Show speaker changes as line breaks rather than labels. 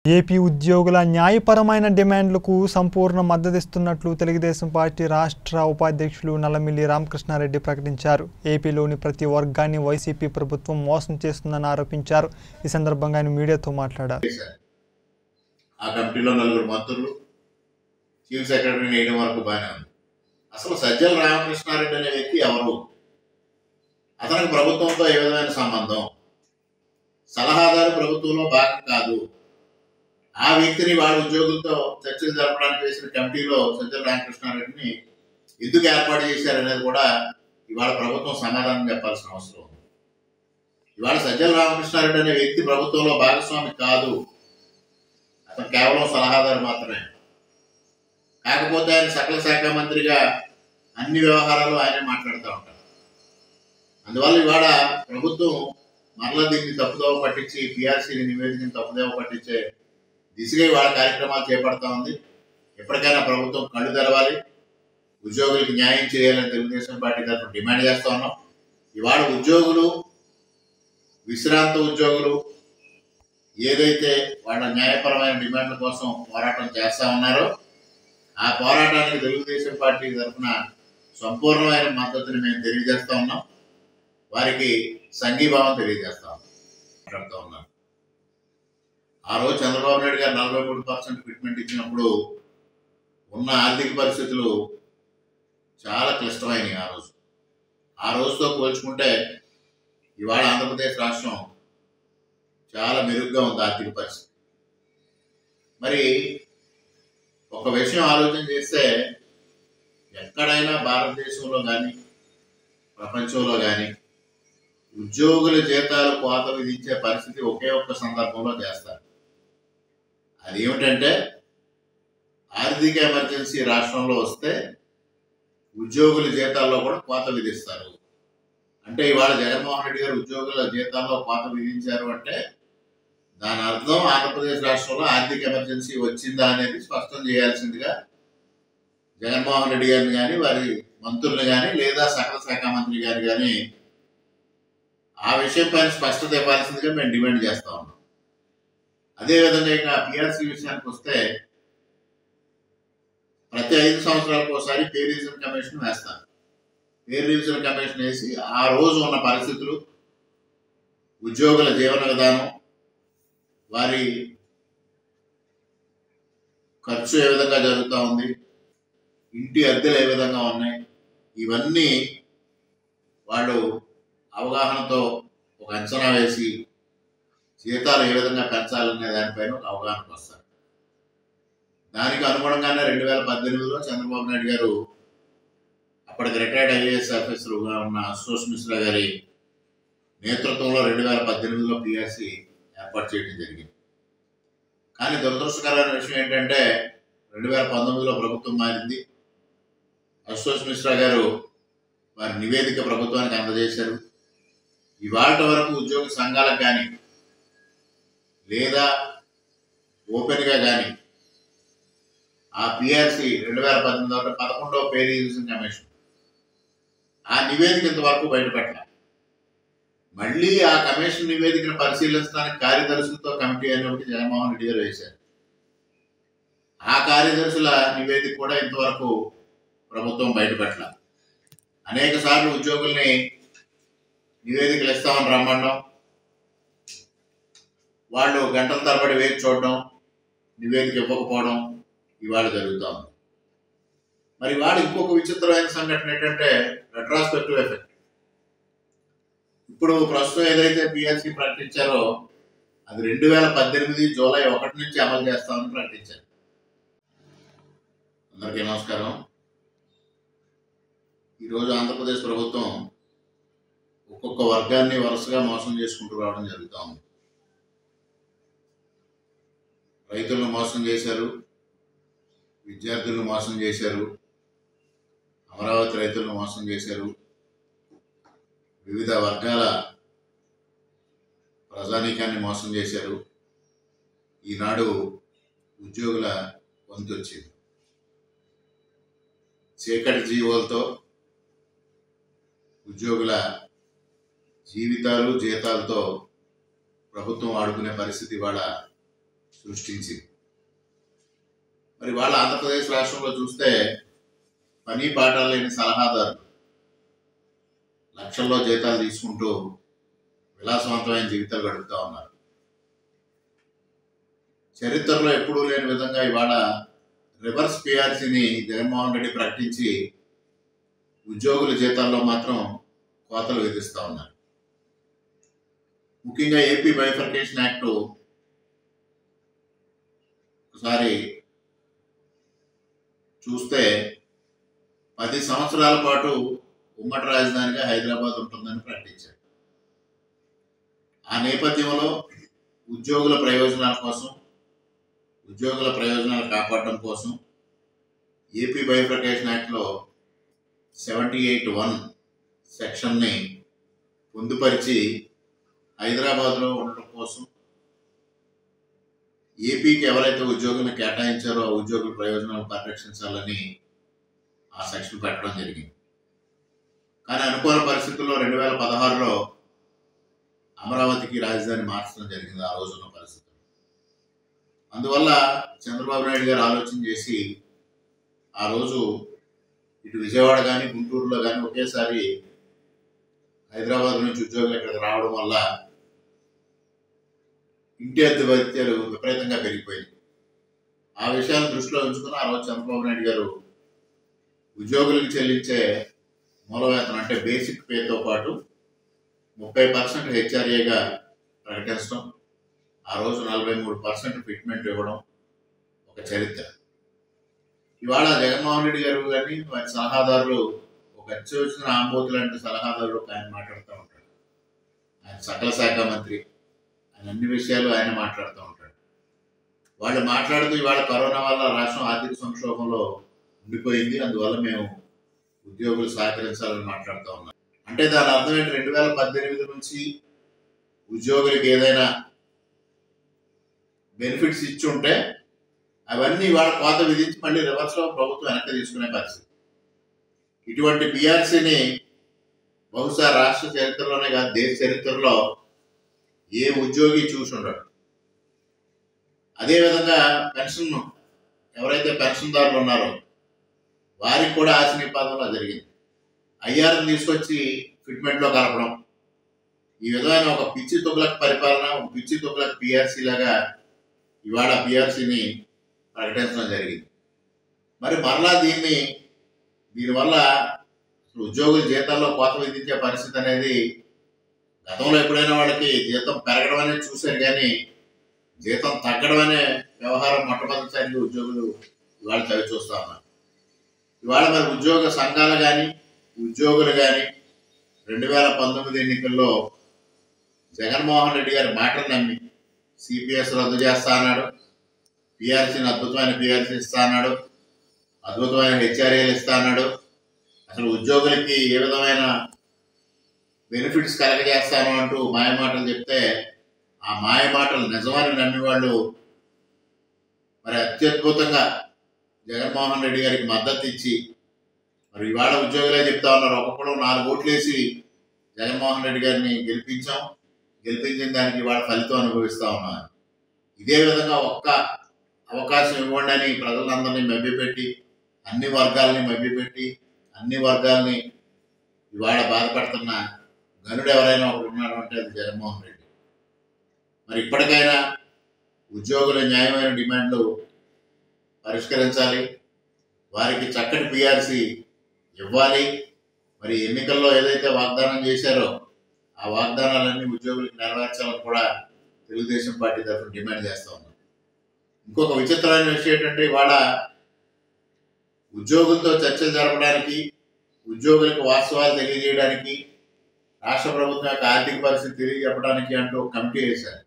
AP ఉద్యోగుల న్యాయపరమైన డిమాండ్లకు సంపూర్ణ మద్దతిస్తున్నట్లు తెలుగుదేశం పార్టీ రాష్ట్ర ఉపాధ్యక్షులు నల్లమిల్లి రామకృష్ణారెడ్డి ప్రకటించారు ఏపీలోని ప్రతి వర్గాన్ని వైసీపీ ప్రభుత్వం మోసం చేస్తుందని ఆరోపించారు ఈ సందర్భంగా ఆయన మీడియాతో మాట్లాడారు
చేశారు ఆ కమిటీలో నలుగురు మంత్రులు చీఫ్ సెక్రటరీని వేయడం వరకు బాగానే ఉంది అసలు సజ్జల రామకృష్ణారెడ్డి అనే వ్యక్తి ఎవరు అతనికి ప్రభుత్వంతో ఏ విధమైన సంబంధం సలహాదారు ప్రభుత్వంలో భాగం కాదు ఆ వ్యక్తిని వాళ్ళ ఉద్యోగులతో చర్చలు జరపడానికి వేసిన కమిటీలో సజ్జల రామకృష్ణారెడ్డిని ఎందుకు ఏర్పాటు చేశారనేది కూడా ఇవాళ ప్రభుత్వం సమాధానం చెప్పాల్సిన అవసరం ఉంది ఇవాళ సజ్జల రామకృష్ణారెడ్డి అనే వ్యక్తి ప్రభుత్వంలో భాగస్వామి కాదు అతను కేవలం సలహాదారు మాత్రమే కాకపోతే ఆయన సకల శాఖ మంత్రిగా అన్ని వ్యవహారాలు ఆయనే మాట్లాడుతూ ఉంటారు అందువల్ల ఇవాళ ప్రభుత్వం మరలా దీన్ని తప్పుదోవ పట్టించి పిఆర్సీని నివేదికని తప్పుదోవ పట్టించే దిశగా ఇవాళ కార్యక్రమాలు చేపడతా ఉంది ఎప్పటికైనా ప్రభుత్వం కళ్ళు తెరవాలి ఉద్యోగులకు న్యాయం చేయాలని తెలుగుదేశం పార్టీ తరఫున డిమాండ్ చేస్తా ఉన్నాం ఇవాళ ఉద్యోగులు విశ్రాంత ఉద్యోగులు ఏదైతే వాళ్ళ న్యాయపరమైన డిమాండ్ల కోసం పోరాటం చేస్తా ఉన్నారో ఆ పోరాటానికి తెలుగుదేశం పార్టీ తరఫున సంపూర్ణమైన మద్దతుని మేము తెలియజేస్తా ఉన్నాం వారికి సంఘీభావం తెలియజేస్తా ఉన్నాం మాట్లాడుతూ ఉన్నాం ఆ రోజు చంద్రబాబు నాయుడు గారు నలభై మూడు పర్సెంట్ ఫిట్మెంట్ ఇచ్చినప్పుడు ఉన్న ఆర్థిక పరిస్థితులు చాలా క్లిష్టమైనవి ఆ రోజు ఆ రోజుతో పోల్చుకుంటే ఇవాళ ఆంధ్రప్రదేశ్ రాష్ట్రం చాలా మెరుగ్గా ఉంది ఆర్థిక పరిస్థితి మరి ఒక విషయం ఆలోచన చేస్తే ఎక్కడైనా భారతదేశంలో కానీ ప్రపంచంలో కానీ ఉద్యోగుల జీతాలు కోత విధించే పరిస్థితి ఒకే ఒక్క సందర్భంలో చేస్తారు అది ఏమిటంటే ఆర్థిక ఎమర్జెన్సీ రాష్ట్రంలో వస్తే ఉద్యోగుల జీతాల్లో కూడా కోత విధిస్తారు అంటే ఇవాళ జగన్మోహన్ రెడ్డి గారు ఉద్యోగుల జీతాల్లో కోత విధించారు అంటే దాని అర్థం ఆంధ్రప్రదేశ్ రాష్ట్రంలో ఆర్థిక ఎమర్జెన్సీ వచ్చిందా అనేది స్పష్టం చేయాల్సిందిగా జగన్మోహన్ రెడ్డి గారిని కానీ వారి మంత్రులు కానీ లేదా సకల శాఖ మంత్రి గారు కానీ ఆ విషయం పైన స్పష్టత ఇవ్వాల్సిందిగా మేము డిమాండ్ చేస్తా ఉన్నాం అదేవిధంగా ఇక పిఆర్సీ విషయానికి వస్తే ప్రతి ఐదు సంవత్సరాలకు ఒకసారి పే రివిజన్ కమిషన్ వేస్తారు పే రివిజన్ కమిషన్ వేసి ఆ రోజు ఉన్న పరిస్థితులు ఉద్యోగుల జీవన విధానం వారి ఖర్చు ఏ విధంగా జరుగుతూ ఉంది ఇంటి అద్దెలు ఏ విధంగా ఉన్నాయి ఇవన్నీ వాళ్ళు అవగాహనతో ఒక అంచనా వేసి జీతాలు ఏ విధంగా పెంచాలనే దానిపైన ఒక అవగాహనకు వస్తారు దానికి అనుగుణంగానే రెండు వేల పద్దెనిమిదిలో చంద్రబాబు నాయుడు గారు అప్పటికి రిటైర్డ్ ఐఏఎస్ ఆఫీసర్గా ఉన్న అశోష్ మిశ్రా గారి నేతృత్వంలో రెండు వేల పద్దెనిమిదిలో పిఆర్సీ ఏర్పాటు చేయడం జరిగింది కానీ దురదృష్టకరమైన విషయం ఏంటంటే రెండు వేల పంతొమ్మిదిలో ప్రభుత్వం మారింది అశోష్ మిశ్రా గారు వారి నివేదిక ప్రభుత్వానికి అందజేశారు ఇవాళ వరకు ఉద్యోగ సంఘాలకు కానీ లేదా ఓపెన్గా కానీ ఆ పిఆర్సి రెండు వేల పద్దెనిమిది అంటే పదకొండవ పే రివిజన్ కమిషన్ ఆ నివేదిక ఇంతవరకు బయటపెట్టాలి మళ్ళీ ఆ కమిషన్ నివేదికను పరిశీలించడానికి కార్యదర్శులతో కమిటీ అని ఒకటి జగన్మోహన్ రెడ్డి గారు వేశారు ఆ కార్యదర్శుల నివేదిక కూడా ఇంతవరకు ప్రభుత్వం బయటపెట్టాల అనేక సార్లు ఉద్యోగుల్ని నివేదికలు ఇస్తామని రమ్మడం వాళ్ళు గంటల తరబడి వేచి చూడడం నివేదిక ఇవ్వకపోవడం ఇవాళ జరుగుతూ ఉంది మరి ఇవాళ ఇంకొక విచిత్రమైన సంఘటన ఏంటంటే రెట్రాస్పెక్టివ్ ఎఫెక్ట్ ఇప్పుడు ప్రస్తుతం ఏదైతే పిఎల్సి ప్రకటించారో అది రెండు వేల పద్దెనిమిది జూలై ఒకటి నుంచి అమలు చేస్తామని ప్రకటించారు అందరికీ నమస్కారం ఈరోజు ఆంధ్రప్రదేశ్ ప్రభుత్వం ఒక్కొక్క వర్గాన్ని వరుసగా మోసం చేసుకుంటూ రావడం జరుగుతూ ఉంది రైతులను మోసం చేశారు విద్యార్థులను మోసం చేశారు అమరావతి రైతులను మోసం చేశారు వివిధ వర్గాల ప్రజానీకాన్ని మోసం చేశారు ఈనాడు ఉద్యోగుల వంతు వచ్చింది చీకటి జీవులతో ఉద్యోగుల జీవితాలు జీతాలతో ప్రభుత్వం ఆడుకునే పరిస్థితి ఇవాళ సృష్టించింది మరి వాళ్ళ ఆంధ్రప్రదేశ్ రాష్ట్రంలో చూస్తే పని పాఠాలు లేని సలహాదారు లక్షల్లో జీతాలు తీసుకుంటూ విలాసవంతమైన జీవితాలు గడుపుతా ఉన్నారు చరిత్రలో ఎప్పుడూ లేని విధంగా ఇవాళ రివర్స్ పిఆర్సీని జగన్మోహన్ రెడ్డి ప్రకటించి ఉద్యోగుల జీతాల్లో మాత్రం కోతలు విధిస్తూ ఉన్నారు ముఖ్యంగా ఏపీ బైఫర్కేషన్ యాక్ట్ ఒకసారి చూస్తే పది సంవత్సరాల పాటు ఉమ్మడి రాజధానిగా హైదరాబాద్ ఉంటుందని ప్రకటించారు ఆ నేపథ్యంలో ఉద్యోగుల ప్రయోజనాల కోసం ఉద్యోగుల ప్రయోజనాలు కాపాడడం కోసం ఏపీ బైఫర్కేషన్ యాక్ట్లో సెవెంటీ ఎయిట్ వన్ సెక్షన్ని పొందుపరిచి హైదరాబాద్లో ఉండటం కోసం ఏపీకి ఎవరైతే ఉద్యోగులను కేటాయించారో ఆ ఉద్యోగుల ప్రయోజనాలు పరిరక్షించాలని ఆ సెక్షన్ పెట్టడం జరిగింది కానీ అనుకూల పరిస్థితుల్లో రెండు వేల పదహారులో అమరావతికి రాజధాని మార్చడం జరిగింది ఆ రోజున్న పరిస్థితులు అందువల్ల చంద్రబాబు నాయుడు గారు ఆలోచన చేసి ఆ రోజు ఇటు విజయవాడ కానీ గుంటూరులో కానీ ఒకేసారి హైదరాబాద్ నుంచి ఉద్యోగులు ఇక్కడికి రావడం వల్ల ఇంటి అద్దె వైద్యాలు విపరీతంగా పెరిగిపోయింది ఆ విషయాన్ని దృష్టిలో ఉంచుకుని ఆ రోజు చంద్రబాబు నాయుడు గారు ఉద్యోగులకు చెల్లించే మూలవేతనం అంటే బేసిక్ పేతో పాటు ముప్పై పర్సెంట్ హెచ్ఆర్ఏగా ప్రకటించడం ఆ రోజు నలభై మూడు పర్సెంట్ ఫిట్మెంట్ ఇవ్వడం ఒక చరిత్ర ఇవాళ జగన్మోహన్ రెడ్డి గారు కానీ వారి సలహాదారులు ఒక అత్యవసర ఆంబోతు లాంటి సలహాదారులు ఒక ఆయన మాట్లాడుతూ ఉంటాడు ఆయన సకల శాఖ మంత్రి ఆయన అన్ని విషయాలు ఆయన మాట్లాడుతూ ఉంటాడు వాళ్ళు మాట్లాడుతూ ఇవాళ కరోనా వల్ల రాష్ట్రం ఆర్థిక సంక్షోభంలో ఉండిపోయింది అందువల్ల మేము ఉద్యోగులు సహకరించాలని మాట్లాడుతూ ఉన్నాం అంటే దాని అర్థం ఏంటి రెండు వేల పద్దెనిమిది నుంచి ఉద్యోగులకు ఏదైనా బెనిఫిట్స్ ఇచ్చి ఉంటే అవన్నీ వాళ్ళ కోత విధించి మళ్ళీ రివర్స్లో ప్రభుత్వం వెనక్కి తీసుకునే పరిస్థితి ఇటువంటి పిఆర్సీని బహుశా రాష్ట్ర చరిత్రలోనే కాదు దేశ చరిత్రలో ఏ ఉద్యోగి చూసి ఉండడు అదేవిధంగా పెన్షన్ ఎవరైతే పెన్షన్దారులు ఉన్నారో వారికి కూడా ఆశ నిపాతంలో జరిగింది ఐఆర్ని తీసుకొచ్చి ఫిట్మెంట్లో కలపడం ఈ విధమైన ఒక పిచ్చి తుగ్లక్ పరిపాలన ఒక పిచ్చి తుగ్లక్ పిఆర్సీ లాగా ఇవాళ పిఆర్సీని ప్రకటించడం జరిగింది మరి మరలా దీన్ని దీనివల్ల అసలు ఉద్యోగుల జీతాల్లో కోత విధించే పరిస్థితి అనేది గతంలో ఎప్పుడైనా వాళ్ళకి జీతం పెరగడం అనేది చూశారు కానీ జీతం తగ్గడం అనే వ్యవహారం మొట్టమొదటిసారిగా ఉద్యోగులు ఇవాళ చవి చూస్తా ఉన్నారు ఇవాళ మరి ఉద్యోగ సంఘాలు కానీ ఉద్యోగులు కానీ రెండు వేల పంతొమ్మిది ఎన్నికల్లో జగన్మోహన్ రెడ్డి గారి మాటలు నమ్మి సిపిఎస్ రద్దు చేస్తా అన్నాడు పిఆర్సీని అద్భుతమైన పిఆర్సీ ఇస్తా అన్నాడు అద్భుతమైన హెచ్ఆర్ఏలు ఇస్తా అన్నాడు అసలు ఉద్యోగులకి ఏ విధమైన బెనిఫిట్స్ కలగజేస్తాను అంటూ మాయమాటలు చెప్తే ఆ మాయమాటలు నిజమని నమ్మి వాళ్ళు మరి అత్యద్భుతంగా జగన్మోహన్ రెడ్డి గారికి మద్దతు ఇచ్చి మరి ఇవాళ ఉద్యోగులే చెప్తా ఉన్నారు ఒక్కొక్కడు నాలుగు ఓట్లు వేసి జగన్మోహన్ రెడ్డి గారిని గెలిపించాం గెలిపించిన దానికి ఇవాళ ఫలితం అనుభవిస్తా ఉన్నాం ఇదే విధంగా ఒక్క అవకాశం ఇవ్వండి అని ప్రజలందరినీ మభ్యపెట్టి అన్ని వర్గాలని మభ్యపెట్టి అన్ని వర్గాల్ని ఇవాళ బాధపడుతున్న గనుడు ఎవరైనా ఒకడు ఉన్నాడు అంటే అది జగన్మోహన్ రెడ్డి మరి ఇప్పటికైనా ఉద్యోగుల న్యాయమైన డిమాండ్లు పరిష్కరించాలి వారికి చక్కటి పిఆర్సి ఇవ్వాలి మరి ఎన్నికల్లో ఏదైతే వాగ్దానం చేశారో ఆ వాగ్దానాలన్నీ ఉద్యోగులకు నెరవేర్చాలని కూడా తెలుగుదేశం పార్టీ తరఫున డిమాండ్ చేస్తా ఉన్నాం ఇంకొక విచిత్రమైన విషయం ఏంటంటే ఇవాళ ఉద్యోగులతో చర్చలు జరపడానికి ఉద్యోగులకు వాస్తవాలు తెలియజేయడానికి రాష్ట్ర ప్రభుత్వం యొక్క ఆర్థిక పరిస్థితి తెలియజెప్పడానికి అంటూ ఒక కమిటీ వేశారు